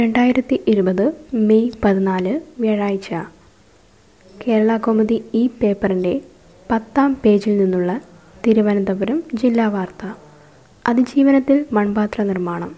രണ്ടായിരത്തി ഇരുപത് മെയ് പതിനാല് വ്യാഴാഴ്ച കേരള കൗമുദി ഈ പേപ്പറിൻ്റെ പത്താം പേജിൽ നിന്നുള്ള തിരുവനന്തപുരം ജില്ലാ വാർത്ത അതിജീവനത്തിൽ മൺപാത്ര നിർമ്മാണം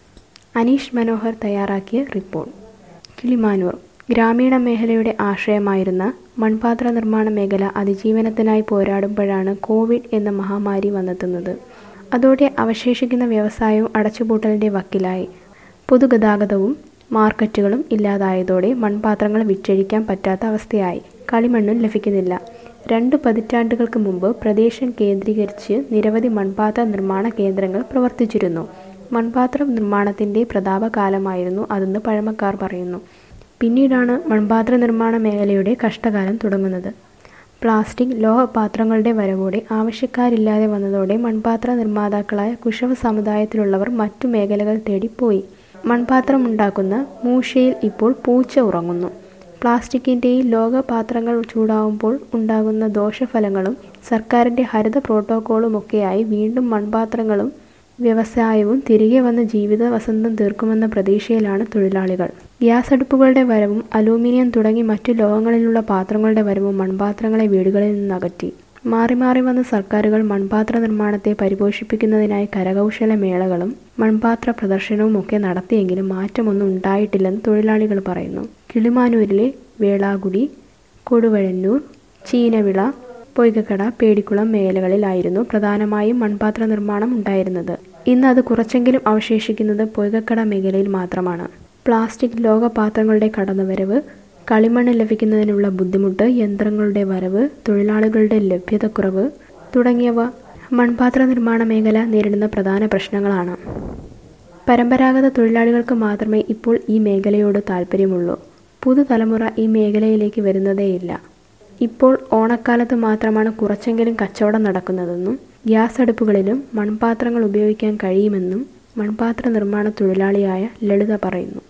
അനീഷ് മനോഹർ തയ്യാറാക്കിയ റിപ്പോർട്ട് കിളിമാനൂർ ഗ്രാമീണ മേഖലയുടെ ആശ്രയമായിരുന്ന മൺപാത്ര നിർമ്മാണ മേഖല അതിജീവനത്തിനായി പോരാടുമ്പോഴാണ് കോവിഡ് എന്ന മഹാമാരി വന്നെത്തുന്നത് അതോടെ അവശേഷിക്കുന്ന വ്യവസായവും അടച്ചുപൂട്ടലിൻ്റെ വക്കിലായി പൊതുഗതാഗതവും മാർക്കറ്റുകളും ഇല്ലാതായതോടെ മൺപാത്രങ്ങൾ വിറ്റഴിക്കാൻ പറ്റാത്ത അവസ്ഥയായി കളിമണ്ണും ലഭിക്കുന്നില്ല രണ്ട് പതിറ്റാണ്ടുകൾക്ക് മുമ്പ് പ്രദേശം കേന്ദ്രീകരിച്ച് നിരവധി മൺപാത്ര നിർമ്മാണ കേന്ദ്രങ്ങൾ പ്രവർത്തിച്ചിരുന്നു മൺപാത്ര നിർമ്മാണത്തിൻ്റെ പ്രതാപകാലമായിരുന്നു അതെന്ന് പഴമക്കാർ പറയുന്നു പിന്നീടാണ് മൺപാത്ര നിർമ്മാണ മേഖലയുടെ കഷ്ടകാലം തുടങ്ങുന്നത് പ്ലാസ്റ്റിക് ലോഹപാത്രങ്ങളുടെ വരവോടെ ആവശ്യക്കാരില്ലാതെ വന്നതോടെ മൺപാത്ര നിർമ്മാതാക്കളായ കുശവ സമുദായത്തിലുള്ളവർ മറ്റു മേഖലകൾ തേടിപ്പോയി മൺപാത്രം ഉണ്ടാക്കുന്ന മൂഷയിൽ ഇപ്പോൾ പൂച്ച ഉറങ്ങുന്നു പ്ലാസ്റ്റിക്കിൻ്റെയും ലോകപാത്രങ്ങൾ ചൂടാവുമ്പോൾ ഉണ്ടാകുന്ന ദോഷഫലങ്ങളും സർക്കാരിൻ്റെ ഹരിത പ്രോട്ടോക്കോളുമൊക്കെയായി വീണ്ടും മൺപാത്രങ്ങളും വ്യവസായവും തിരികെ വന്ന് ജീവിത വസന്തം തീർക്കുമെന്ന പ്രതീക്ഷയിലാണ് തൊഴിലാളികൾ ഗ്യാസ് അടുപ്പുകളുടെ വരവും അലൂമിനിയം തുടങ്ങി മറ്റു ലോഹങ്ങളിലുള്ള പാത്രങ്ങളുടെ വരവും മൺപാത്രങ്ങളെ വീടുകളിൽ നിന്ന് അകറ്റി മാറി മാറി വന്ന സർക്കാരുകൾ മൺപാത്ര നിർമ്മാണത്തെ പരിപോഷിപ്പിക്കുന്നതിനായി കരകൗശല മേളകളും മൺപാത്ര പ്രദർശനവും ഒക്കെ നടത്തിയെങ്കിലും മാറ്റമൊന്നും ഉണ്ടായിട്ടില്ലെന്ന് തൊഴിലാളികൾ പറയുന്നു കിളിമാനൂരിലെ വേളാകുടി കൊടുവഴന്നൂർ ചീനവിള പൊയ്കക്കട പേടിക്കുളം മേഖലകളിലായിരുന്നു പ്രധാനമായും മൺപാത്ര നിർമ്മാണം ഉണ്ടായിരുന്നത് ഇന്ന് അത് കുറച്ചെങ്കിലും അവശേഷിക്കുന്നത് പൊയ്കക്കട മേഖലയിൽ മാത്രമാണ് പ്ലാസ്റ്റിക് ലോകപാത്രങ്ങളുടെ കടന്നുവരവ് കളിമണ്ണ് ലഭിക്കുന്നതിനുള്ള ബുദ്ധിമുട്ട് യന്ത്രങ്ങളുടെ വരവ് തൊഴിലാളികളുടെ ലഭ്യതക്കുറവ് തുടങ്ങിയവ മൺപാത്ര നിർമ്മാണ മേഖല നേരിടുന്ന പ്രധാന പ്രശ്നങ്ങളാണ് പരമ്പരാഗത തൊഴിലാളികൾക്ക് മാത്രമേ ഇപ്പോൾ ഈ മേഖലയോട് താല്പര്യമുള്ളൂ പുതുതലമുറ ഈ മേഖലയിലേക്ക് വരുന്നതേയില്ല ഇപ്പോൾ ഓണക്കാലത്ത് മാത്രമാണ് കുറച്ചെങ്കിലും കച്ചവടം നടക്കുന്നതെന്നും ഗ്യാസ് അടുപ്പുകളിലും മൺപാത്രങ്ങൾ ഉപയോഗിക്കാൻ കഴിയുമെന്നും മൺപാത്ര നിർമ്മാണ തൊഴിലാളിയായ ലളിത പറയുന്നു